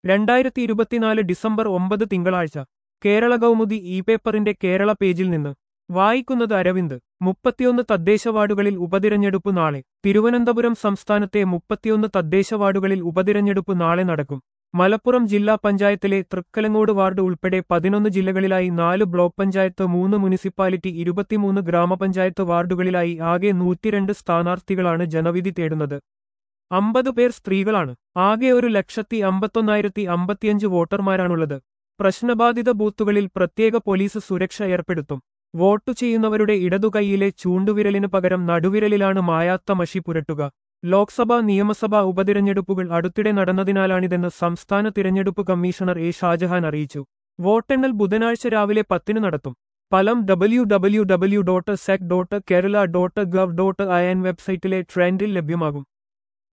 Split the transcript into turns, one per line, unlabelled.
രണ്ടായിരത്തി ഇരുപത്തിനാല് ഡിസംബർ ഒമ്പത് തിങ്കളാഴ്ച കേരള കൗമുദി ഇ പേപ്പറിന്റെ കേരള പേജിൽ നിന്ന് വായിക്കുന്നത് അരവിന്ദ് മുപ്പത്തിയൊന്ന് തദ്ദേശ വാർഡുകളിൽ ഉപതിരഞ്ഞെടുപ്പ് നാളെ തിരുവനന്തപുരം സംസ്ഥാനത്തെ മുപ്പത്തിയൊന്ന് തദ്ദേശ വാർഡുകളിൽ ഉപതിരഞ്ഞെടുപ്പ് നാളെ നടക്കും മലപ്പുറം ജില്ലാ പഞ്ചായത്തിലെ തൃക്കലങ്ങോട് വാർഡ് ഉൾപ്പെടെ പതിനൊന്ന് ജില്ലകളിലായി നാല് ബ്ലോക്ക് പഞ്ചായത്ത് മൂന്ന് മുനിസിപ്പാലിറ്റി ഇരുപത്തിമൂന്ന് ഗ്രാമപഞ്ചായത്ത് വാർഡുകളിലായി ആകെ നൂറ്റിരണ്ട് സ്ഥാനാർത്ഥികളാണ് ജനവിധി തേടുന്നത് അമ്പത് പേർ സ്ത്രീകളാണ് ആകെ ഒരു ലക്ഷത്തി അമ്പത്തൊന്നായിരത്തി അമ്പത്തിയഞ്ച് വോട്ടർമാരാണുള്ളത് പ്രശ്നബാധിത ബൂത്തുകളിൽ പ്രത്യേക പോലീസ് സുരക്ഷ ഏർപ്പെടുത്തും വോട്ടു ചെയ്യുന്നവരുടെ ഇടതുകൈയിലെ ചൂണ്ടുവിരലിനു പകരം നടുവിരലിലാണ് മായാത്ത മഷി പുരട്ടുക ലോക്സഭാ നിയമസഭാ ഉപതിരഞ്ഞെടുപ്പുകൾ അടുത്തിടെ നടന്നതിനാലാണിതെന്ന് സംസ്ഥാന തിരഞ്ഞെടുപ്പ് കമ്മീഷണർ എ ഷാജഹാൻ അറിയിച്ചു വോട്ടെണ്ണൽ ബുധനാഴ്ച രാവിലെ പത്തിന് നടത്തും ഫലം W W W dot sec dot Kerala dot gov dot I N വെബ്സൈറ്റിലെ ട്രെൻഡിൽ ലഭ്യമാകും